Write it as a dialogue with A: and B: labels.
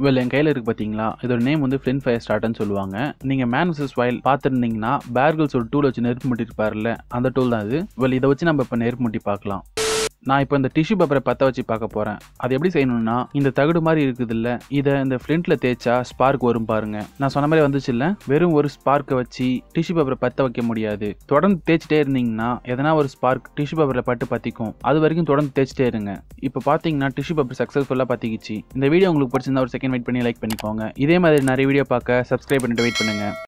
A: well என் கையில் இருக்கு பார்த்தீங்களா இதோட நேம் வந்து ஃப்ளின் ஃபயர் ஸ்டார்ட்னு சொல்லுவாங்க நீங்கள் மேன் vs வைல்ட் பார்த்துருந்தீங்கன்னா பேர்கல்ஸ் ஒரு டூல் வச்சு நெருப்பு முட்டிருப்பாருல்ல அந்த டூல் தான் இது வெல் இதை வச்சு நம்ம இப்போ நெருப்பு முட்டி பார்க்கலாம் நான் இப்போ இந்த டிஷ்யூ பேப்பரை பற்ற வச்சு பார்க்க போகிறேன் அது எப்படி செய்யணும்னா இந்த தகடு மாதிரி இருக்குது இல்லை இதை இந்த ஃப்ளின்ட்டில் தேய்ச்சா ஸ்பார்க் வரும் பாருங்க நான் சொன்ன மாதிரி வந்துச்சு இல்லை வெறும் ஒரு ஸ்பார்க்கை வச்சு டிஷ்யூ பேப்பரை பற்ற வைக்க முடியாது தொடர்ந்து தேய்ச்சிட்டே இருந்தீங்கன்னா எதனா ஒரு ஸ்பார்க் டிஷ்யூ பேப்பரில் பட்டு பற்றிக்கும் அது வரைக்கும் தொடர்ந்து தேய்ச்சிட்டே இருங்க இப்போ பார்த்தீங்கன்னா டிஷ்யூ பேப்பர் சக்ஸஸ்ஃபுல்லாக பற்றிக்கிச்சு இந்த வீடியோ உங்களுக்கு பிடிச்சிருந்தா ஒரு செகண்ட் வெயிட் பண்ணி லைக் பண்ணிக்கோங்க இதே மாதிரி நிறைய வீடியோ பார்க்க சப்ஸ்கிரைப் பண்ணிட்டு வெயிட் பண்ணுங்க